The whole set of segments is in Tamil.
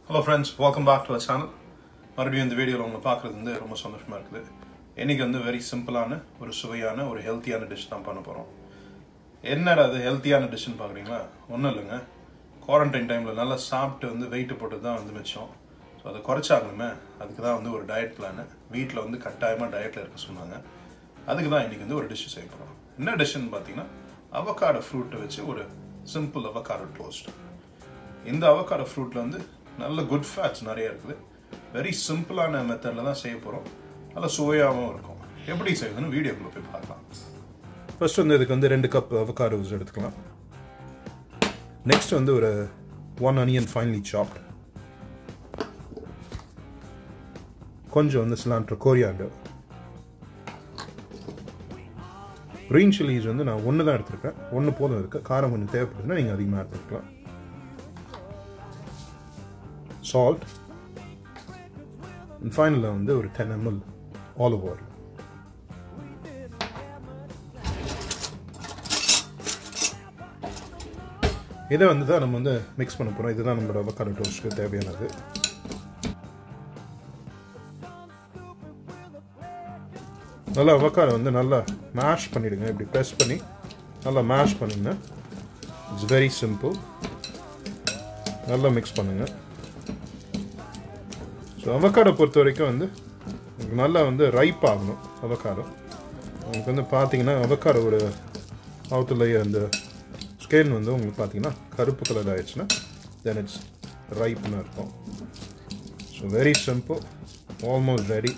Hello friends welcome back to our channel மறுபடியும் இந்த வீடியோவில் உங்களை பார்க்குறது வந்து ரொம்ப சந்தோஷமாக இருக்குது இன்றைக்கி வந்து வெரி சிம்பிளான ஒரு சுவையான ஒரு ஹெல்த்தியான டிஷ் தான் பண்ண போகிறோம் என்னடா அது ஹெல்த்தியான டிஷ்ஷுன்னு பார்க்குறீங்களா ஒன்றும் இல்லைங்க குவாரண்டைன் டைமில் நல்லா சாப்பிட்டு வந்து வெயிட் போட்டு தான் வந்து மிச்சம் ஸோ அதை குறைச்சாகணுமே அதுக்கு தான் வந்து ஒரு டயட் பிளானு வீட்டில் வந்து கட்டாயமாக டயட்டில் இருக்க சொன்னாங்க அதுக்கு தான் இன்றைக்கி வந்து ஒரு டிஷ் செய்ய போகிறோம் என்ன டிஷ்ஷுன்னு பார்த்தீங்கன்னா அவக்காடோ ஃப்ரூட்டை வச்சு ஒரு சிம்பிள் அவக்காடோ டோஸ்ட் இந்த அவக்காடோ ஃப்ரூட்டில் வந்து நல்ல குட் ஃபேட்ஸ் நிறைய இருக்குது வெரி சிம்பிளான மெத்தடில் தான் செய்ய போகிறோம் நல்ல சுவையாகவும் இருக்கும் எப்படி செய்யுதுன்னு வீடியோக்குள்ளே போய் பார்க்கலாம் ஃபர்ஸ்ட் வந்து இதுக்கு வந்து ரெண்டு கப் அவக்காடோஸ் எடுத்துக்கலாம் நெக்ஸ்ட் வந்து ஒரு ஒன் அனியன் ஃபைனலி சாப்ட் கொஞ்சம் வந்து சிலாண்ட்ரு கோரியாண்டர் க்ரீன் சில்லிஸ் வந்து நான் ஒன்று தான் எடுத்திருக்கேன் ஒன்று போதும் இருக்கு காரம் கொஞ்சம் தேவைப்படுதுன்னா நீங்கள் அதிகமாக எடுத்துக்கலாம் சால்ட் ஃபைனலில் வந்து ஒரு டென் எம்எல் ஆலிவ் ஆயில் இதை வந்து தான் நம்ம வந்து மிக்ஸ் பண்ண போகிறோம் இதுதான் நம்மளோட அவக்காடோ டோஸ்ட்க்கு தேவையானது நல்லா அவக்காடோ வந்து நல்லா மேஷ் பண்ணிவிடுங்க இப்படி ப்ரெஸ் பண்ணி நல்லா மேஷ் பண்ணுங்க இட்ஸ் வெரி சிம்பிள் நல்லா மிக்ஸ் பண்ணுங்கள் ஸோ அவக்காடோ பொறுத்த வரைக்கும் வந்து உங்களுக்கு நல்லா வந்து ரைப் ஆகணும் அவக்காடோ உங்களுக்கு வந்து பார்த்தீங்கன்னா அவக்காடோட அவுட்டர்லேயே அந்த ஸ்கேன் வந்து உங்களுக்கு பார்த்தீங்கன்னா கருப்பு கலர் ஆயிடுச்சுன்னா தென் இட்ஸ் ரைப்னு இருக்கும் so very simple almost ready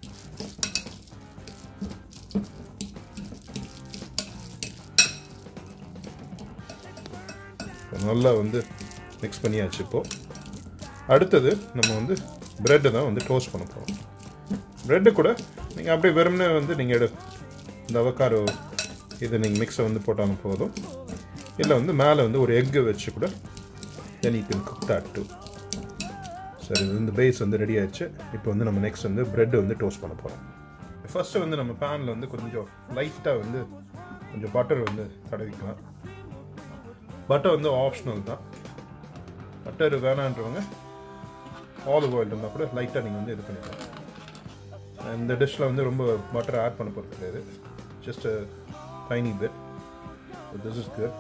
நல்லா வந்து மிக்ஸ் பண்ணியாச்சு இப்போது அடுத்தது நம்ம வந்து ப்ரெட்டை தான் வந்து டோஸ்ட் பண்ண போகிறோம் ப்ரெட்டு கூட நீங்கள் அப்படியே வெறுமனே வந்து நீங்கள் எடு இந்த அவக்காரோ இதை நீங்கள் மிக்ஸை வந்து போட்டாலும் போதும் இல்லை வந்து மேலே வந்து ஒரு எக்கு வச்சு கூட then you can cook that too சரி இது இந்த பேஸ் வந்து ரெடி ஆயிடுச்சு இப்போ வந்து நம்ம நெக்ஸ்ட் வந்து ப்ரெட்டு வந்து டோஸ்ட் பண்ண போகிறோம் ஃபஸ்ட்டு வந்து நம்ம பேனில் வந்து கொஞ்சம் லைட்டாக வந்து கொஞ்சம் பட்டர் வந்து தடவிக்கலாம் பட்டர் வந்து ஆப்ஷனல் தான் பட்டர் வேணான்றவங்க ஆலிவ் ஆயில் இருந்தால் கூட லைட்டாக நீங்கள் வந்து இது பண்ணிக்கலாம் இந்த டிஷ்ஷில் வந்து ரொம்ப பட்டர் ஆட் பண்ண போகிறது கிடையாது just tiny bit this is good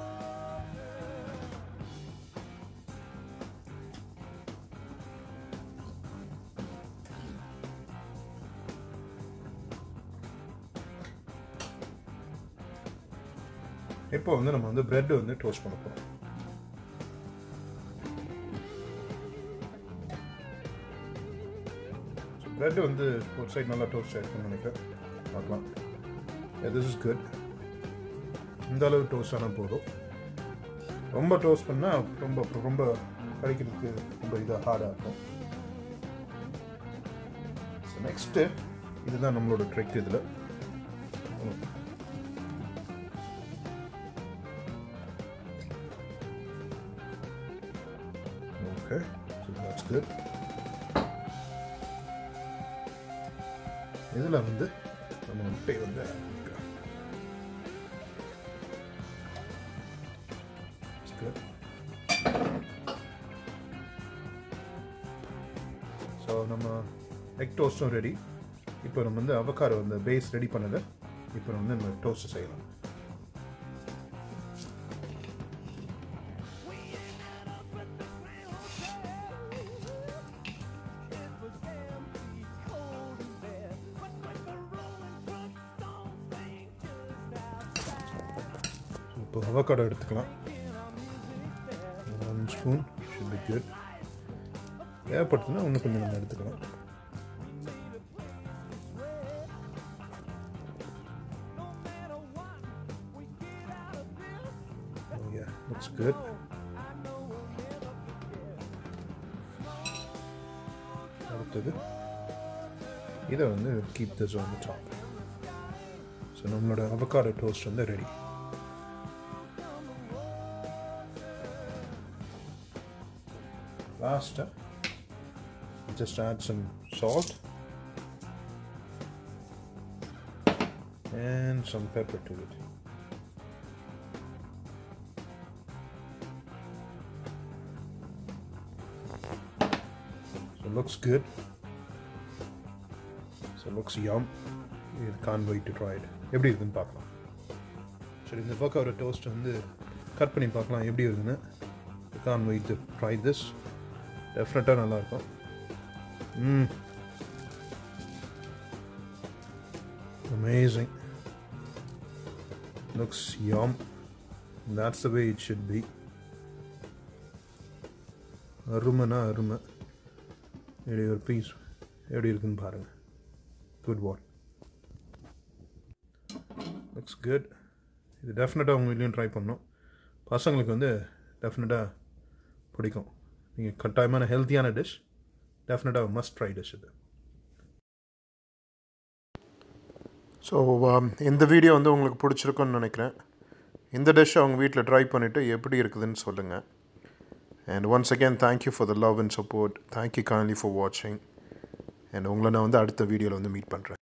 இப்போ வந்து நம்ம வந்து பிரெட் வந்து டோஸ்ட் பண்ண போகிறோம் பிரெட் வந்து ஒரு சைடு நல்லா டோஸ்ட் ஆயிருக்குன்னு நினைக்கிறேன் பார்க்கலாம் திஸ் இஸ் குட் இந்த அளவு டோஸ்ட் ஆனால் போதும் ரொம்ப டோஸ்ட் பண்ணால் ரொம்ப ரொம்ப கடிக்கிறதுக்கு ரொம்ப இதாக ஹார்டாக இருக்கும் ஸோ நெக்ஸ்ட்டு இதுதான் நம்மளோட ட்ரிக் இதில் Okay, so that's good. இதில் வந்து நம்ம முட்டை வந்து ஸோ நம்ம எக் டோஸ்ட்டும் ரெடி இப்போ நம்ம வந்து அவக்காரோ அந்த பேஸ் ரெடி பண்ணதை இப்போ வந்து நம்ம டோஸ்ட் செய்யலாம் இப்போ அவக்காடோ எடுத்துக்கலாம் one spoon should be good தேவைப்படுதுன்னா இன்னும் கொஞ்சம் நம்ம எடுத்துக்கலாம் Yeah, looks good. அடுத்தது இதை வந்து keep this on top so நம்மளோட அவக்காடோ டோஸ்ட் வந்து ready last step just add some salt and some pepper to it looks good so looks yum can't wait to try it எப்படி இருக்குன்னு பார்க்கலாம் சரி இந்த பக்கம் ஒரு டோஸ்ட் வந்து கட் பண்ணி பார்க்கலாம் எப்படி இருக்குன்னு can't wait to try this டெஃபினட்டாக நல்லாயிருக்கும் ம் amazing looks yum that's the way it should be அருமைனா அருமை இப்படி ஒரு பீஸ் எப்படி இருக்குன்னு பாருங்கள் குட் ஒன் லுக்ஸ் குட் இது டெஃபினட்டாக உங்கள் வீட்லேயும் ட்ரை பண்ணணும் பசங்களுக்கு வந்து டெஃபினட்டாக பிடிக்கும் நீங்கள் கட்டாயமான ஹெல்த்தியான டிஷ் டெஃபினட்டாக மஸ்ட் ட்ரை டிஷ் இது ஸோ இந்த வீடியோ வந்து உங்களுக்கு பிடிச்சிருக்குன்னு நினைக்கிறேன் இந்த டிஷ் அவங்க வீட்டில் ட்ரை பண்ணிவிட்டு எப்படி இருக்குதுன்னு சொல்லுங்கள் and once again thank you for the love and support thank you kindly for வாட்சிங் அண்ட் உங்களை நான் வந்து அடுத்த வீடியோவில் வந்து மீட் பண்ணுறேன்